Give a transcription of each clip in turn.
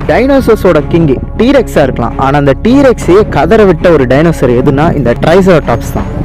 டைனோசர்ஸோட king டீரெக்ஸாக இருக்கலாம் ஆனால் அந்த டீரெக்ஸையே கதற விட்ட ஒரு டைனோசர் எதுனா இந்த ட்ரைசரோடாப்ஸ் தான்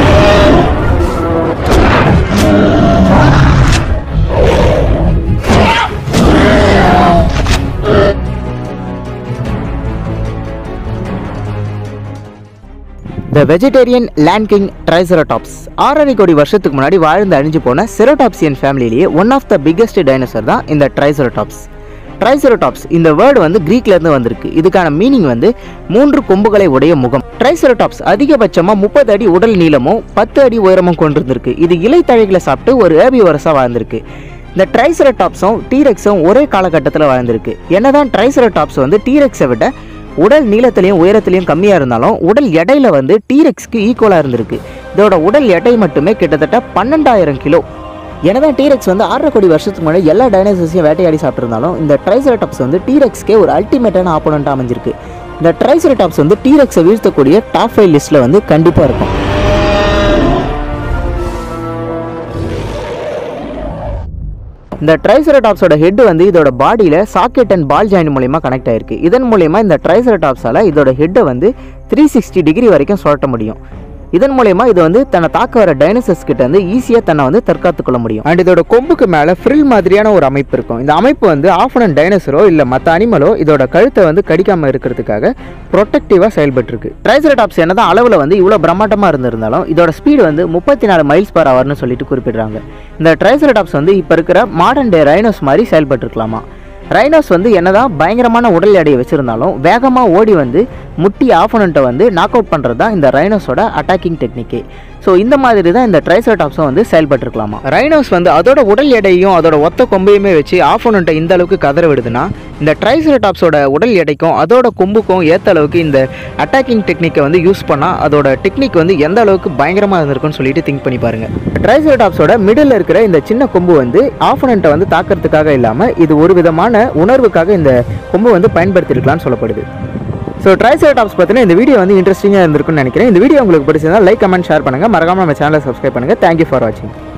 the vegetarian land king triceratops ஆறரை கோடி வருஷத்துக்கு முன்னாடி வாழ்ந்து அழிஞ்சு போன செரோடாப்சியன் ஃபேமிலியிலேயே one of the biggest dinosaur தான் இந்த ட்ரைசரோடாப்ஸ் ட்ரைசரோடாப்ஸ் இந்த வேர்டு வந்து கிரீக்ல இருந்து வந்திருக்கு இதுக்கான மீனிங் வந்து மூன்று கொம்புகளை உடைய முகம் ட்ரைசரோடாப்ஸ் அதிகபட்சமாக முப்பது அடி உடல் நீளமும் பத்து அடி உயரமும் கொண்டிருந்திருக்கு இது இலைத்தழைகளை சாப்பிட்டு ஒரு ஏபி வரசாக வாழ்ந்திருக்கு இந்த ட்ரைசரோடாப்ஸும் டீரெக்ஸும் ஒரே காலகட்டத்தில் வாழ்ந்திருக்கு என்னதான் ட்ரைசரோடாப்ஸ் வந்து டீரெக்ஸை விட உடல் நீளத்திலையும் உயரத்திலையும் கம்மியாக இருந்தாலும் உடல் எடையில வந்து டீரெக்ஸ்க்கு ஈக்குவலாக இருந்திருக்கு இதோட உடல் எடை மட்டுமே கிட்டத்தட்ட பன்னெண்டாயிரம் கிலோ என்னதான் டீரெக்ஸ் வந்து ஆறரை கோடி வருஷத்துக்கு முன்னாடி எல்லா டைனோசர்ஸையும் வேட்டையாடி சாப்பிட்ருந்தாலும் இந்த ட்ரைசரடாப்ஸ் வந்து டீரெக்ஸ்க்கே ஒரு அல்டிமேட்டான ஆப்போனண்ட்டாக அமைஞ்சிருக்கு இந்த ட்ரைசரடாப்ஸ் வந்து டீரெக்ஸை வீழ்த்தக்கூடிய டாப் ஃபைவ் லிஸ்ட்டில் வந்து கண்டிப்பாக இருக்கும் இந்த ட்ரைசரடாப்ஸோட ஹெட் வந்து இதோட பாடியில் சாக்கெட் அண்ட் பால் ஜாயின் மூலயமா கனெக்ட் ஆயிருக்கு இதன் மூலயமா இந்த ட்ரைசரடாப்ஸால் இதோட ஹெட்டை வந்து த்ரீ சிக்ஸ்டி டிகிரி வரைக்கும் சுழட்ட முடியும் இதன் மூலயமா இது வந்து தன்னை தாக்க வர டைனோசர்ஸ் கிட்ட வந்து ஈஸியாக தன்னை வந்து தற்காத்துக் கொள்ள முடியும் அண்ட் இதோட கொம்புக்கு மேலே ஃப்ரில் மாதிரியான ஒரு அமைப்பு இருக்கும் இந்த அமைப்பு வந்து ஆஃப் அண்ட் டைனோசரோ இல்லை மற்ற அனிமலோ இதோட கழுத்தை வந்து கடிக்காமல் இருக்கிறதுக்காக ப்ரொடெக்டிவாக செயல்பட்டுருக்கு ட்ரைசரடாப்ஸ் என்னதான் அளவில் வந்து இவ்வளோ பிரம்மாண்டமாக இருந்திருந்தாலும் இதோட ஸ்பீடு வந்து முப்பத்தி நாலு மைல்ஸ் பர் ஹவர்னு சொல்லிட்டு குறிப்பிடுறாங்க இந்த ட்ரைசரடாப்ஸ் வந்து இப்போ இருக்கிற மாடர்ன் டே ரைனோஸ் மாதிரி செயல்பட்டுருக்கலாமா ரைனோஸ் வந்து என்னதான் பயங்கரமான உடல் எடையை வச்சிருந்தாலும் வேகமாக ஓடி வந்து முட்டி ஆப்போனண்ட்டை வந்து நாக் அவுட் பண்ணுறது தான் இந்த ரைனோஸோட அட்டாக்கிங் டெக்னிக்கே ஸோ இந்த மாதிரி தான் இந்த ட்ரைசரோடாப்ஸும் வந்து செயல்பட்டுருக்கலாமா ரைனோஸ் வந்து அதோட உடல் எடையும் அதோட ஒத்த கொம்பையுமே வச்சு ஆப்போனண்ட்டை இந்த அளவுக்கு கதற விடுதுன்னா இந்த ட்ரைசரோடாப்ஸோட உடல் எடைக்கும் அதோட கொம்புக்கும் ஏற்ற அளவுக்கு இந்த அட்டாக்கிங் டெக்னிக்கை வந்து யூஸ் பண்ணால் அதோட டெக்னிக் வந்து எந்த அளவுக்கு பயங்கரமாக இருந்திருக்கும்னு சொல்லிட்டு திங்க் பண்ணி பாருங்க ட்ரைசரோடாப்ஸோட மிடில் இருக்கிற இந்த சின்ன கொம்பு வந்து ஆப்போனண்ட்டை வந்து தாக்கிறதுக்காக இல்லாமல் இது ஒரு விதமான உணர்வுக்காக இந்த கொம்பு வந்து பயன்படுத்தியிருக்கலாம்னு சொல்லப்படுது ஸோ ட்ரைசரோடாப்ஸ் பற்றின இந்த வீடியோ வந்து இன்ட்ரெஸ்டிங்காக இருந்திருக்கும்னு நினைக்கிறேன் இந்த வீடியோ உங்களுக்கு பிடிச்சிருந்தா லைக் கமெண்ட் ஷேர் பண்ணுங்கள் மறக்காம நம்ம சேனலை சப்ஸ்கிரைப் பண்ணுங்கள் தேங்க்யூ ஃபார் வாட்சிங்